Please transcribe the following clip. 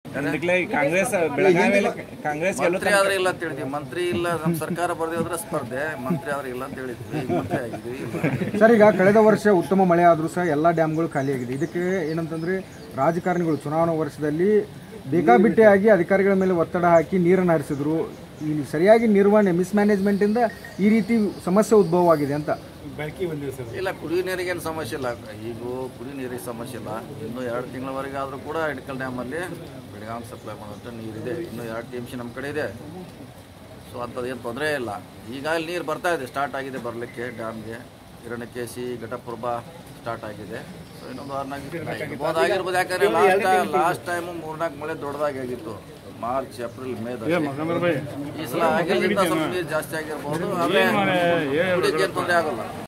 ಇದಕ್ಲೆ ಕಾಂಗ್ರೆಸ್ ಬೆಳಗಾವಿಯಲ್ಲಿ ಕಾಂಗ್ರೆಸ್ ಗೆಲ್ಲೋ ಮಂತ್ರಿ ಆದ್ರೆ ಇಲ್ಲ ಅಂತ ಹೇಳಿದ್ವಿ ಮಂತ್ರಿ ಇಲ್ಲ ನಮ್ಮ ಸರ್ಕಾರ ಬರ್ದಿದ್ರೆ ಸ್ಪರ್ಧೆ ಮಂತ್ರಿ ಆದ್ರೆ ಇಲ್ಲ ಅಂತ ಹೇಳಿದ್ವಿ ಈಗ ಮಂತ್ರಿ ಆಗಿದ್ವಿ ಇಲ್ಲ ಸರ್ ಈಗ ಕಳೆದ ವರ್ಷ ಉತ್ತಮ ಮಳೆ ಆದರೂ ಸಹ ಎಲ್ಲ ಡ್ಯಾಮ್ಗಳು ಖಾಲಿಯಾಗಿದೆ ಇದಕ್ಕೆ ಏನಂತಂದ್ರೆ ರಾಜಕಾರಣಿಗಳು ಚುನಾವಣಾ ವರ್ಷದಲ್ಲಿ ಬೇಕಾಬಿಟ್ಟಿಯಾಗಿ ಅಧಿಕಾರಿಗಳ ಮೇಲೆ ಒತ್ತಡ ಹಾಕಿ ನೀರನ್ನು ಹರಿಸಿದ್ರು ಈ ಸರಿಯಾಗಿ ನಿರ್ವಹಣೆ ಮಿಸ್ಮ್ಯಾನೇಜ್ಮೆಂಟ್ ಇಂದ ಈ ರೀತಿ ಸಮಸ್ಯೆ ಉದ್ಭವವಾಗಿದೆ ಅಂತ ಇಲ್ಲ ಕುಡಿಯೋ ನೀರಿಗೇನು ಸಮಸ್ಯೆ ಇಲ್ಲ ಈಗ ಕುಡಿಯೋ ನೀರಿಗೆ ಸಮಸ್ಯೆ ಇಲ್ಲ ಇನ್ನು ಎರಡು ತಿಂಗಳವರೆಗೆ ಆದರೂ ಕೂಡ ಹಿಡ್ಕಲ್ ಡ್ಯಾಮಲ್ಲಿ ಬೆಳಗಾಂ ಸಪ್ಲೈ ಮಾಡುವಂಥ ನೀರಿದೆ ಇನ್ನು ಎರಡು ಟಿ ಎಮ್ ಸಿ ನಮ್ಮ ಕಡೆ ಇದೆ ಸೊ ಅಂಥದ್ದು ಏನು ತೊಂದರೆ ಇಲ್ಲ ಈಗ ಅಲ್ಲಿ ನೀರು ಬರ್ತಾ ಇದೆ ಸ್ಟಾರ್ಟ್ ಆಗಿದೆ ಬರಲಿಕ್ಕೆ ಡ್ಯಾಮ್ಗೆ ಹಿರಣ್ಯಕೇಶಿ ಘಟಪ್ರಭ ಸ್ಟಾರ್ಟ್ ಆಗಿದೆ ಸೊ ಇನ್ನೊಂದು ವಾರ ಇರ್ಬೋದು ಆಗಿರ್ಬೋದು ಯಾಕಂದ್ರೆ ಲಾಸ್ಟ್ ಲಾಸ್ಟ್ ಟೈಮು ಮೂರ್ನಾಲ್ಕು ಮಳೆ ದೊಡ್ಡದಾಗಿ ಆಗಿತ್ತು ಮಾರ್ಚ್ ಏಪ್ರಿಲ್ ಮೇದಲ್ಲಿ ಈ ಸಲ ಆಗಿದ್ದರಿಂದ ಸ್ವಲ್ಪ ನೀರು ಜಾಸ್ತಿ ಆಗಿರ್ಬೋದು ಆದರೆ ಕುಡಿಯೋಕೆ ಏನು ತೊಂದರೆ ಆಗೋಲ್ಲ